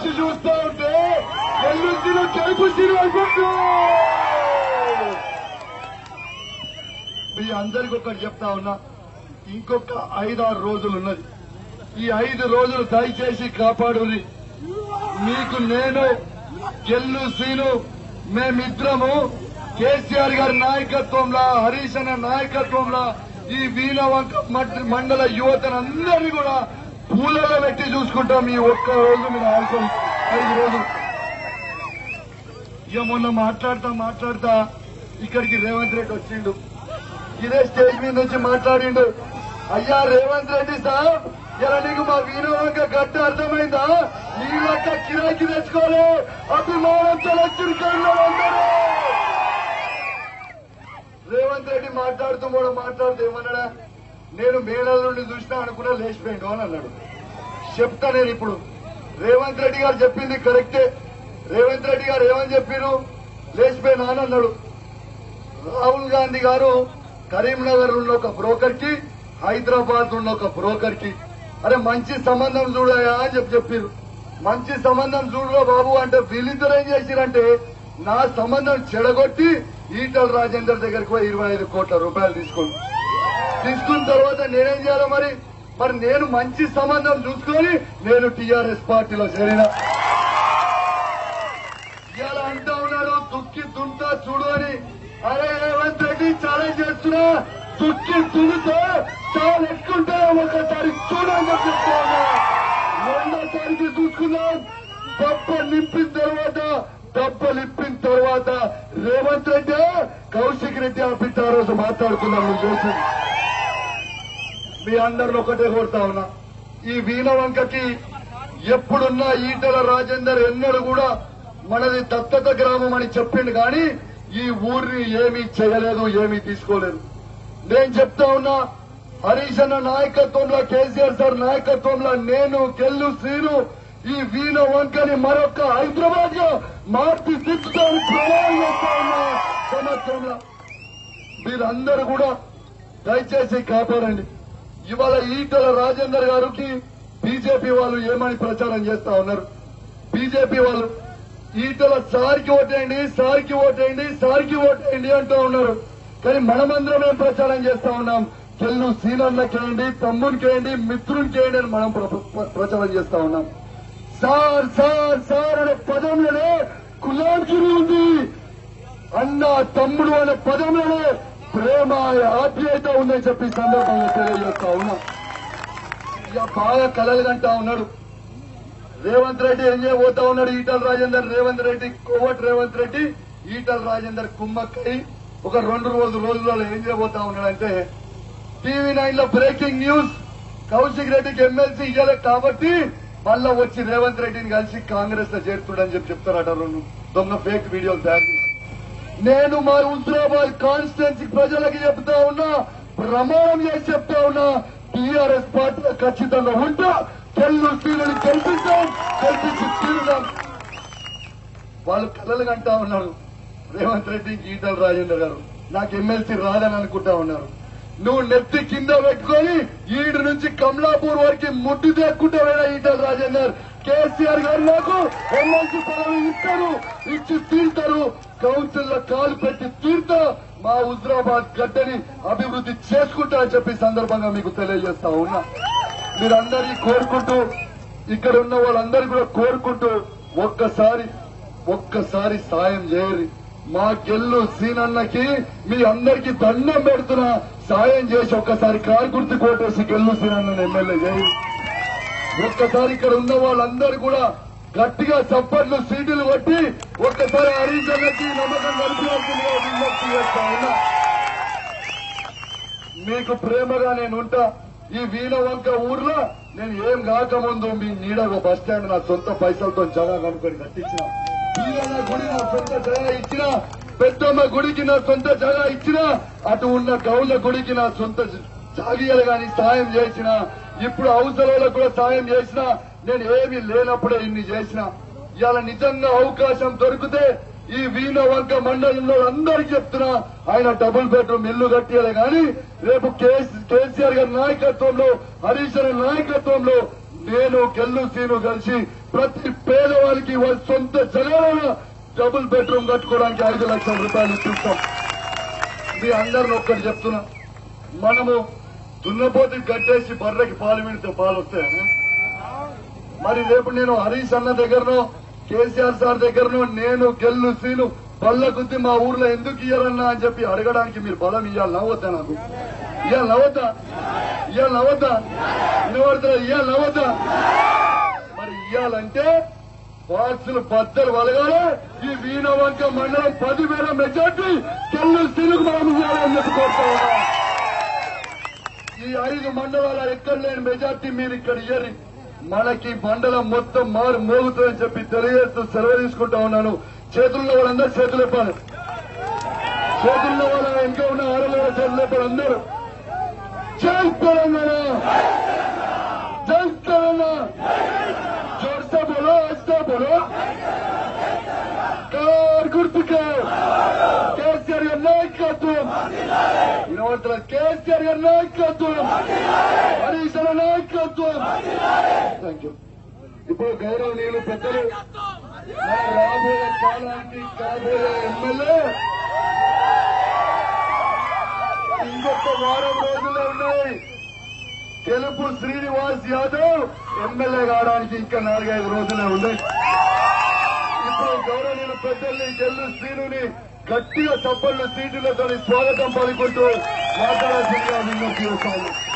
వచ్చి చూస్తా ఉంటే ఎల్లుండిలో గెలుపు సీరు మీ అందరికి ఒకటి చెప్తా ఉన్నా ఇంకొక ఐదారు రోజులు ఉన్నది ఈ ఐదు రోజులు దయచేసి కాపాడుని మీకు నేను గెల్లు సీను మేమిద్దరము కేసీఆర్ గారి నాయకత్వంలో హరీష్ అన్న నాయకత్వంలో ఈ వీణవంక మట్- మండల యువతనందరినీ కూడా పూలలో పెట్టి చూసుకుంటాం ఈ ఒక్క రోజు మీరు ఆల్కో ఐదు రోజులు ఇక మొన్న మాట్లాడుతా మాట్లాడుతా ఇక్కడికి రేవంత్ రెడ్డి వచ్చిండు ఇదే స్టేజ్ మీద నుంచి మాట్లాడిండు అయ్యా రేవంత్ రెడ్డి సార్ ఇలా నీకు మా వీరవంక గడ్డ అర్థమైందా నీ లెక్క కిరాకి తెచ్చుకోలే అభిమానంతో లెక్కిరికంలో అందరూ రేవంత్ రెడ్డి మాట్లాడుతూ కూడా మాట్లాడుతూ ఏమన్నాడా నేను మేడల నుండి చూసినా అనుకున్నా లేచిపోయిండు అని అన్నాడు చెప్తా నేను ఇప్పుడు రేవంత్ రెడ్డి గారు చెప్పింది కరెక్టే రేవంత్ రెడ్డి గారు ఏమని చెప్పారు లేచిపోయినా అని అన్నాడు రాహుల్ గాంధీ గారు కరీంనగర్ ఉన్న ఒక బ్రోకర్ కి హైదరాబాద్ ఉన్న ఒక బ్రోకర్ కి అరే మంచి సంబంధం చూడయా అని చెప్పి చెప్పారు మంచి సంబంధం చూడరా బాబు అంటే వీళ్ళిద్దరు ఏం చేసిరంటే నా సంబంధం చెడగొట్టి ఈటల రాజేందర్ దగ్గరికి పోయి ఇరవై ఐదు కోట్ల రూపాయలు తీసుకుని తీసుకున్న తర్వాత నేనేం చేయాలి మరి మరి నేను మంచి సంబంధం చూసుకొని నేను టీఆర్ఎస్ పార్టీలో చేరిన ఇలా అంటా ఉన్నారు దుక్కి దుంతా చూడు అని అరే రేవంత్ రెడ్డి ఛాలెంజ్ చేస్తున్నా దుక్కి దున్నుతో చాలా ఎక్కుంటే ఒకసారి చూడని చెప్పి చెప్తా ఉన్నా రెండోసారికి చూసుకున్నాం డబ్బ నింపిన తర్వాత డబ్బలు ఇప్పిన తర్వాత రేవంత్ రెడ్డి కౌశిక్ రెడ్డి ఆపిట్ట ఆ రోజు మాట్లాడుకున్నాం నువ్వు చూసి మీ అందరిని ఒకటే కోరుతా ఉన్నా ఈ వీణ వంకకి ఎప్పుడున్నా ఈటల రాజేందర్ ఎన్నడూ కూడా మనది దత్తత గ్రామం అని చెప్పిండు కానీ ఈ ఊరిని ఏమీ చేయలేదు ఏమీ తీసుకోలేదు నేను చెప్తా ఉన్నా హరీష్ అన్న నాయకత్వంలో కేసీఆర్ సార్ నాయకత్వంలో నేను కెల్లు శ్రీను ఈ వీణ వంకని మరొక హైదరాబాద్ గా మార్చి దిద్దుతాను ప్రమాణం చేస్తా ఉన్నా సంవత్సరంలో మీరందరూ కూడా దయచేసి కాపాడండి ఇవాళ ఈటల రాజేందర్ గారికి బీజేపీ వాళ్ళు ఏమని ప్రచారం చేస్తా ఉన్నారు బీజేపీ వాళ్ళు ఈటల సార్కి ఓటేయండి సార్కి ఓటేయండి సార్కి ఓటేయండి అంటూ ఉన్నారు కానీ మనమందరం ఏం ప్రచారం చేస్తా ఉన్నాం చెల్లు సీనన్నకేయండి తమ్మునికేయండి మిత్రునికేయండి అని మనం ప్ర- ప్ర- ప్రచారం చేస్తా ఉన్నాం సార్ సార్ సార్ అనే పదంలోనే కులాంగిరి ఉంది అన్న తమ్ముడు అనే పదంలోనే ప్రేమ ఆప్యాయత ఉందని చెప్పి ఈ సందర్భంగా తెలియజేస్తా ఉన్నా ఇక బాగా కలలు కంటా ఉన్నాడు రేవంత్ రెడ్డి ఏం చేయబోతా ఉన్నాడు ఈటల రాజేందర్ రేవంత్ రెడ్డి కోవట్ రేవంత్ రెడ్డి ఈటల రాజేందర్ కుమ్మక్కై ఒక రెండు రోజు రోజులలో ఏం చేయబోతా ఉన్నాడంటే టీవీ నైన్ లో బ్రేకింగ్ న్యూస్ కౌశిక్ రెడ్డికి ఎమ్మెల్సీ ఇవ్వలేదు కాబట్టి మళ్ళా వచ్చి రేవంత్ రెడ్డిని కలిసి కాంగ్రెస్ లో చేరుతుడని చెప్పి చెప్తారట రెండు దొంగ ఫేక్ వీడియోలు తయారు చేసి. నేను మా హుజరాబాద్ కాన్స్టిట్యున్సీ ప్రజలకి చెప్తా ఉన్నా ప్రమాణం చేసి చెప్తా ఉన్నా టీఆర్ఎస్ పార్టీ ఖచ్చితంగా ఉంటా తెల్లు సీనుని గెలిపిస్తాం గెలిపించి తీరుదాం వాళ్ళు కలలు కంటా ఉన్నారు రేవంత్ రెడ్డి ఈటల రాజేందర్ గారు నాకు ఎమ్మెల్సీ రాదని అనుకుంటా ఉన్నారు నువ్వు నెత్తి కింద పెట్టుకొని ఈడు నుంచి కమలాపూర్ వరకు ముట్టు తెక్కుంటా వేడా ఈటల రాజేందర్ కేసీఆర్ గారు నాకు ఎమ్మెల్సీ పదవి ఇస్తారు ఇచ్చి తీరుతారు కౌన్సిల్ లో కాలు పెట్టి తీరుతా మా హుజరాబాద్ గడ్డని అభివృద్ధి చేసుకుంటా అని చెప్పి ఈ సందర్భంగా మీకు తెలియజేస్తా ఉన్నా మీరందరినీ కోరుకుంటూ ఇక్కడ ఉన్న వాళ్ళందరూ కూడా కోరుకుంటూ ఒక్కసారి ఒక్కసారి సాయం చేయరు మా గెల్లు సీనన్నకి మీ అందరికీ దండం పెడుతున్నా సాయం చేసి ఒక్కసారి కారు గుర్తు కోటేసి గెల్లు సీనన్న ఎమ్మెల్యే చేయి ఒక్కసారి ఇక్కడ ఉన్న వాళ్ళందరూ కూడా గట్టిగా చప్పట్లు సీటులు కొట్టి ఒక్కసారి హరీష్ అన్నకి నమ్మకం కలిపినట్టుగా విజ్ఞప్తి చేస్తా ఉన్నా మీకు ప్రేమగా నేను ఉంటా ఈ వీణ వంక ఊర్లో నేను ఏం కాకముందు మీ నీడ ఒక బస్ స్టాండ్ నా సొంత పైసలతో జగా కనుకొని కట్టించిన వీరన్న గుడి నా సొంత జగా ఇచ్చిన పెద్దమ్మ గుడికి నా సొంత జగా ఇచ్చిన అటు ఉన్న గౌల గుడికి నా సొంత జాగియాలు గాని సాయం చేసిన ఇప్పుడు అవసరాలకు కూడా సాయం చేసిన నేను ఏమీ లేనప్పుడే ఇన్ని చేసిన ఇవాళ నిజంగా అవకాశం దొరికితే ఈ వీణ వంక మండలంలో అందరికీ చెప్తున్నా ఆయన డబుల్ బెడ్రూమ్ ఇల్లు కట్టియాలి గాని రేపు కేస్- కేసీఆర్ గారి నాయకత్వంలో హరీష్ గారి నాయకత్వంలో నేను గెల్లు సీను కలిసి ప్రతి పేదవారికి వాళ్ళ సొంత జగనన్న డబుల్ బెడ్రూమ్ కట్టుకోవడానికి ఐదు లక్షల రూపాయలు ఇప్పిస్తాం మీ అందరిని ఒక్కటి చెప్తున్నా మనము దున్నపోతు గట్టేసి బర్రెకి పాలు విడితే పాలు వస్తాయని మరి రేపు నేను హరీష్ అన్న దగ్గరనో కేసీఆర్ సార్ దగ్గరనో నేను గెల్లు సీను బల్ల గుద్ది మా ఊర్లో ఎందుకు ఇయ్యారన్నా అని చెప్పి అడగడానికి మీరు బలం ఇవ్వాలి నవ్వద్దా నాకు ఇవాళ నవ్వద్దా ఇవాళ నవ్వద్దా వినబడుతున్నా ఇవాళ నవ్వద్దా మరి ఇయ్యాలంటే బాక్సులు బద్దలు వలగాలి ఈ వీణవంక మండలం పదివేల మెజార్టీ గెల్లు సీనుకు మనం ఇవ్వాలని చెప్పి కోరుతా ఉన్నా. ఈ ఐదు మండలాల ఎక్కడ లేని మెజార్టీ మీరు ఇక్కడ ఇయ్యరి మనకి మండలం మొత్తం మారు మోగుతుందని చెప్పి తెలియజేస్తూ సెలవు తీసుకుంటా ఉన్నాను చేతుల్లో వాళ్ళందరూ చేతులు ఇవ్వాలి చేతుల్లో వాళ్ళ ఇంకా ఉన్న ఆడల చేతులు ఇవ్వాలి అందరూ జై తెలంగాణ జై తెలంగాణ జోర్సే బోలో అచ్చా బోలో కార్ గుర్తుకే కేసీఆర్ గారి నాయకత్వం వినవడుతున్న కేసీఆర్ గారి నాయకత్వం హరీష్ గారి నాయకత్వం థ్యాంక్ యూ ఇప్పుడు గౌరవనీయులు పెద్దలు మన రాబోయే కాలానికి కాబోయే ఎమ్మెల్యే ఇంకొక వారం రోజులే ఉన్నాయి తెలుపు శ్రీనివాస్ యాదవ్ ఎమ్మెల్యే కావడానికి ఇంకా నాలుగైదు రోజులే ఉన్నాయి ఇప్పుడు గౌరవనీయులు పెద్దల్ని గెల్లు శ్రీనుని గట్టిగా చప్పళ్ళు సీటులతో స్వాగతం పలుకుంటూ మాట్లాడాల్సిందిగా విజ్ఞప్తి చేస్తాను